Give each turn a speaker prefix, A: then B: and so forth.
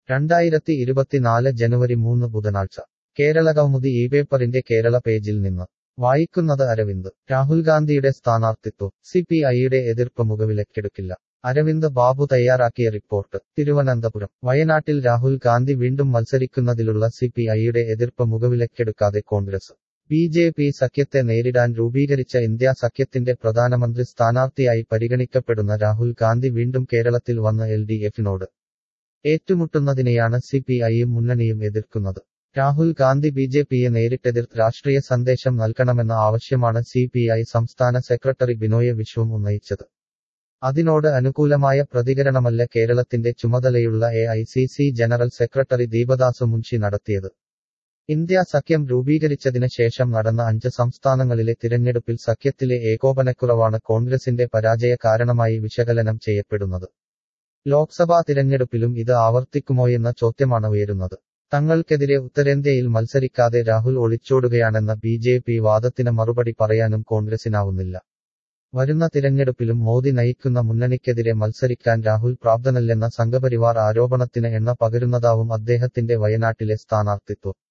A: രണ്ടായിരത്തി ഇരുപത്തിനാല് ജനുവരി മൂന്ന് ബുധനാഴ്ച കേരളകൗമുദി ഈ പേപ്പറിന്റെ കേരള പേജിൽ നിന്ന് വായിക്കുന്നത് അരവിന്ദ് രാഹുൽ ഗാന്ധിയുടെ സ്ഥാനാർത്ഥിത്വം സി പി ഐയുടെ എതിർപ്പ് മുഖവിലക്കെടുക്കില്ല അരവിന്ദ് ബാബു തയ്യാറാക്കിയ റിപ്പോർട്ട് തിരുവനന്തപുരം വയനാട്ടിൽ രാഹുൽ ഗാന്ധി വീണ്ടും മത്സരിക്കുന്നതിലുള്ള സി പി ഐയുടെ എതിർപ്പ് മുഖവിലക്കെടുക്കാതെ കോൺഗ്രസ് ബി ജെ പി സഖ്യത്തെ നേരിടാൻ രൂപീകരിച്ച ഇന്ത്യ സഖ്യത്തിന്റെ പ്രധാനമന്ത്രി സ്ഥാനാർത്ഥിയായി പരിഗണിക്കപ്പെടുന്ന രാഹുൽ ഗാന്ധി വീണ്ടും കേരളത്തിൽ വന്ന് എൽ ഡി എഫിനോട് ഏറ്റുമുട്ടുന്നതിനെയാണ് സി പി ഐയും മുന്നണിയും എതിർക്കുന്നത് രാഹുൽ ഗാന്ധി ബി ജെ പിയെ നേരിട്ടെതിർത്ത് രാഷ്ട്രീയ സന്ദേശം നൽകണമെന്ന ആവശ്യമാണ് സി പി ഐ സംസ്ഥാന സെക്രട്ടറി ബിനോയ് വിശ്വം ഉന്നയിച്ചത് അതിനോട് അനുകൂലമായ പ്രതികരണമല്ല കേരളത്തിന്റെ ചുമതലയുള്ള A I C C general secretary Deepadas Munshi നടത്തിയത് ഇന്ത്യ സഖ്യം രൂപീകരിച്ചതിന് ശേഷം നടന്ന അഞ്ച് സംസ്ഥാനങ്ങളിലെ തിരഞ്ഞെടുപ്പിൽ സഖ്യത്തിലെ ഏകോപനക്കുറവാണ് കോൺഗ്രസിന്റെ പരാജയ കാരണമായി വിശകലനം ചെയ്യപ്പെടുന്നത് ലോക്സഭാ തിരഞ്ഞെടുപ്പിലും ഇത് ആവർത്തിക്കുമോയെന്ന ചോദ്യമാണ് ഉയരുന്നത് തങ്ങൾക്കെതിരെ ഉത്തരേന്ത്യയിൽ മത്സരിക്കാതെ രാഹുൽ ഒളിച്ചോടുകയാണെന്ന ബി ജെ പി വാദത്തിന് മറുപടി പറയാനും കോൺഗ്രസിനാവുന്നില്ല വരുന്ന തിരഞ്ഞെടുപ്പിലും മോദി നയിക്കുന്ന മുന്നണിക്കെതിരെ മത്സരിക്കാൻ രാഹുൽ പ്രാപ്തനല്ലെന്ന സംഘപരിവാർ ആരോപണത്തിന് എണ്ണ പകരുന്നതാവും അദ്ദേഹത്തിന്റെ വയനാട്ടിലെ സ്ഥാനാർത്ഥിത്വം